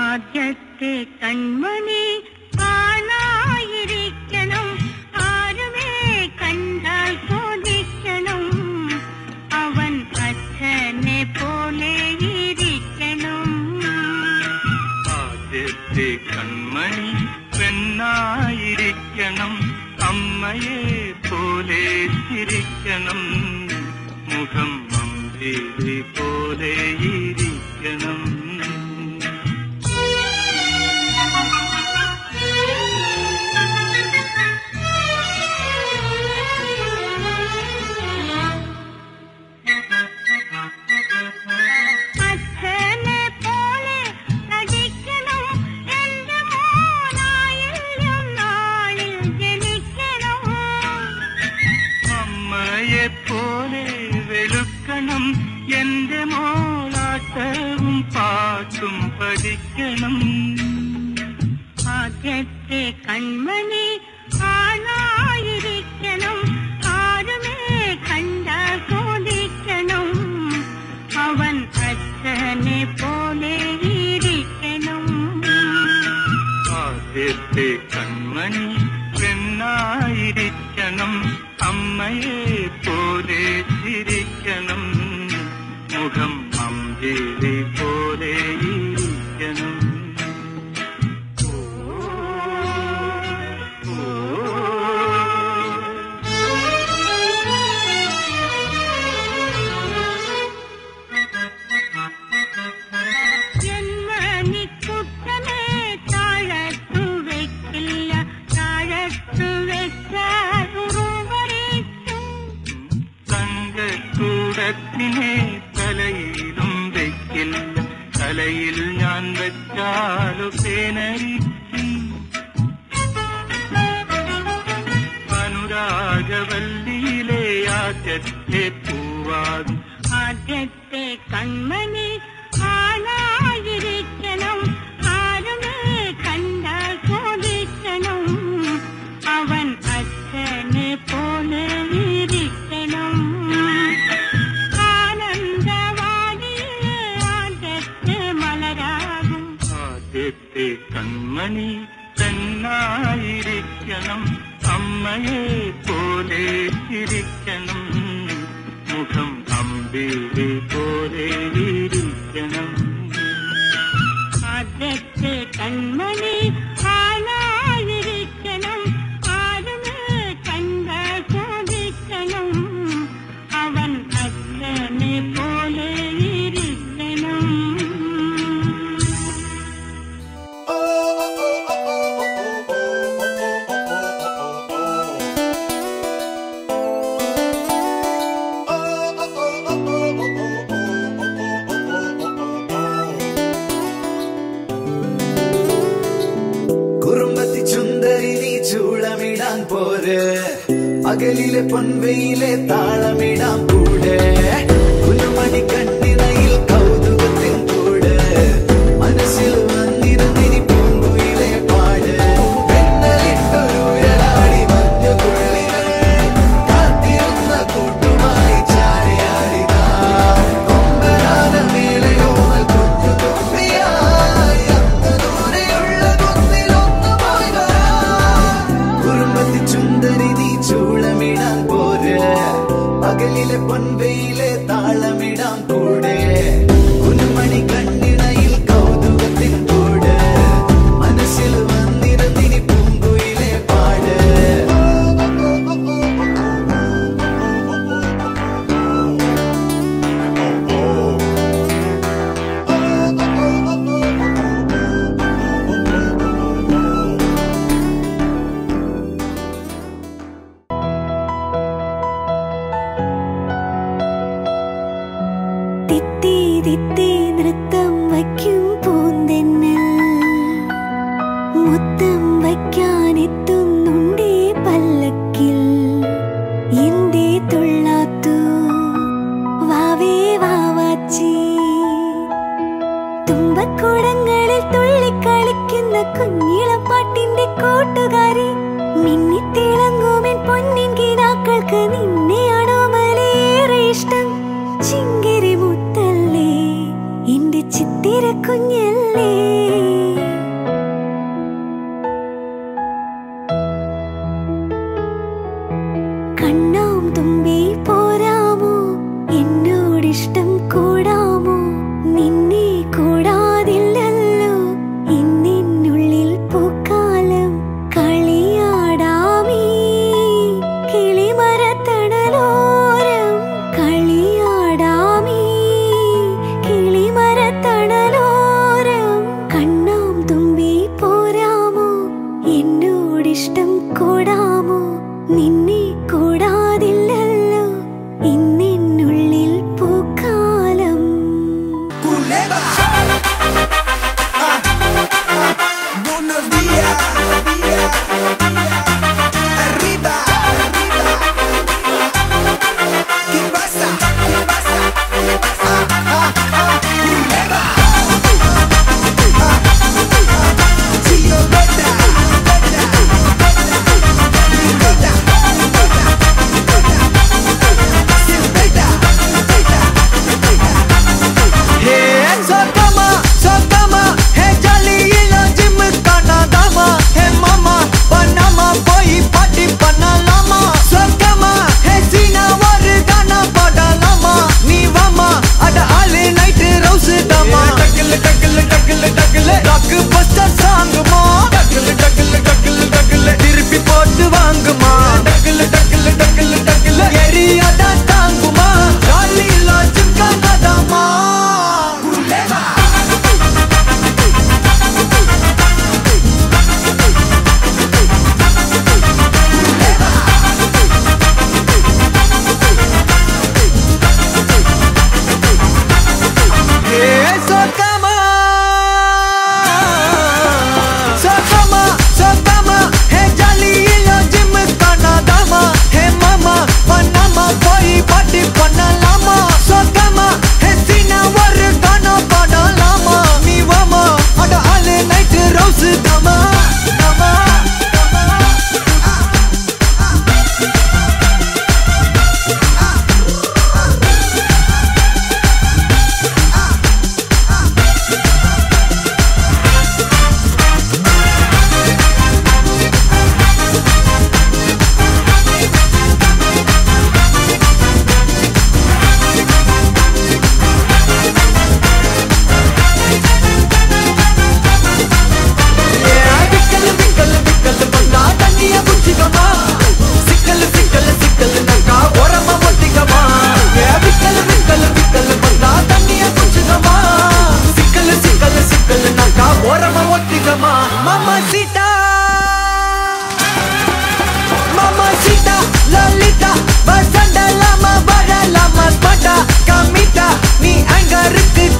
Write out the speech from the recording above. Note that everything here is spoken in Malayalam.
ആദ്യത്തെ കൺമണി കാണായിരിക്കണം ആരുമേ കണ്ടാൽ ചോദിക്കണം അവൻ അച്ഛനെ പോലെ ഇരിക്കണം ആദ്യത്തെ കൺമണി പെണ്ണായിരിക്കണം അമ്മയെ പോലെ ചിരിക്കണം മുഖം അമ്പേരി പോലെ ഇരിക്കണം അച്ഛനെ പോലെ നടിക്കണം എന്റെ മോനായില്യം നാളിൽ ജനിക്കണം അമ്മയെ പോലെ വെളുക്കണം എന്റെ മോളാട്ടവും പാട്ടും പഠിക്കണം ആദ്യത്തെ കൺമണി ആണായിരിക്കണം ആരുമേ കണ്ടാൽ ചോദിക്കണം അവൻ അച്ഛനെ പോലെ ഇരിക്കണം ആദ്യത്തെ കൺമണി പെണ്ണായിരിക്കണം അമ്മയെ പോലെ ചിരിക്കണം മുഖം അമ്പേരി പോലെ ഇരിക്കണം ജന്മനിക്കുട്ടനെ താഴത്തു വെക്കില്ല താഴത്തു വെച്ചാൽ ഉറുമ്പരിക്കും തങ്കക്കൂടത്തിനെ തലയിലും വെക്കില്ല തലയിൽ ഞാൻ വെച്ചാലു പേനരിക്കും അനുരാഗവല്ലിയിലെ ആദ്യത്തെ പൂവാകും ആദ്യത്തെ കൺമണി ആണായിരിക്കണം ആരുമേ കണ്ടാൽ ചോദിക്കണം അവൻ അച്ഛനെ പോലെ ഇരിക്കണം ആനന്ദവാടിയിലെ ആദ്യത്തെ മലരാകും ആദ്യത്തെ കൺമണി പെണ്ണായിരിക്കണം അമ്മയെ പോലെ ചിരിക്കണം മുഖം അമ്പേരി പോലെ ഇരിക്കണം ആദ്യത്തെ കൺമണി ആണായിരിക്കണം ആരുമേ കണ്ടാൽ ചോദിക്കണം അവൻ അച്ഛനെ പോലെ ഇരിക്കണം കുറുമ്പത്തി ചുന്ദരി നീ ചൂളമിടാൻ പോര് പകലിലെ പൊൻവെയിലെ താളമിടാൻ കൂടെ കുലുമണി കണ്ണിണയിൽ കൗതുകത്തിൻ കൂട് മനസ്സിൽ വന്നിരുന്നിനി പൂങ്കുയിലെ പാട് പെണ്ണലിട്ടൊരുയലാടി മഞ്ഞുകുള്ളികൾ കാത്തിരുന്ന കൂട്ടുമായി ചാടിയാടിതാ കൊമ്പനാന മേളയോമൽ കുഞ്ഞു തുമ്പിയായി അന്ന് ദൂരെയുള്ള കുന്നിലൊന്നു പോയി വരാം കുറുമ്പത്തി ചുന്ദരി നീ ചൂളമിടാൻ പോര് പകലിലെ പൊൻവെയിലെ താളമിടാൻ കൂടെ കുനുമണി കണ്ണിണയിൽ കൗതുകത്തിൻ കൂട് മനസ്സിൽ വന്നിരുന്നിനി പൂങ്കുയിലെ പാട് തിത്തി തിത്തി നൃത്തം വയ്ക്കും പൂന്തെന്നൽ മുത്തം വയ്ക്കാൻ എത്തുന്നുണ്ടേ പല്ലക്കിൽ എന്തേ തുള്ളാത്തു വാവേ വാവാച്ചി തുമ്പക്കുടങ്ങളിൽ തുള്ളിക്കളിക്കുന്ന കുഞ്ഞിളപ്പാട്ടിന്റെ കൂട്ടുകാരി മിന്നിത്തിളങ്ങുമെൻ പൊന്നിൻ കിനാക്കൾക്ക് നിന്നെയാണോ മലേറെ ഇഷ്ടം ചിങ്കിരി മുത്തല്ലേ എന്റെ ചിത്തിര കുഞ്ഞല്ലേ ഹാങ്കർക്ക്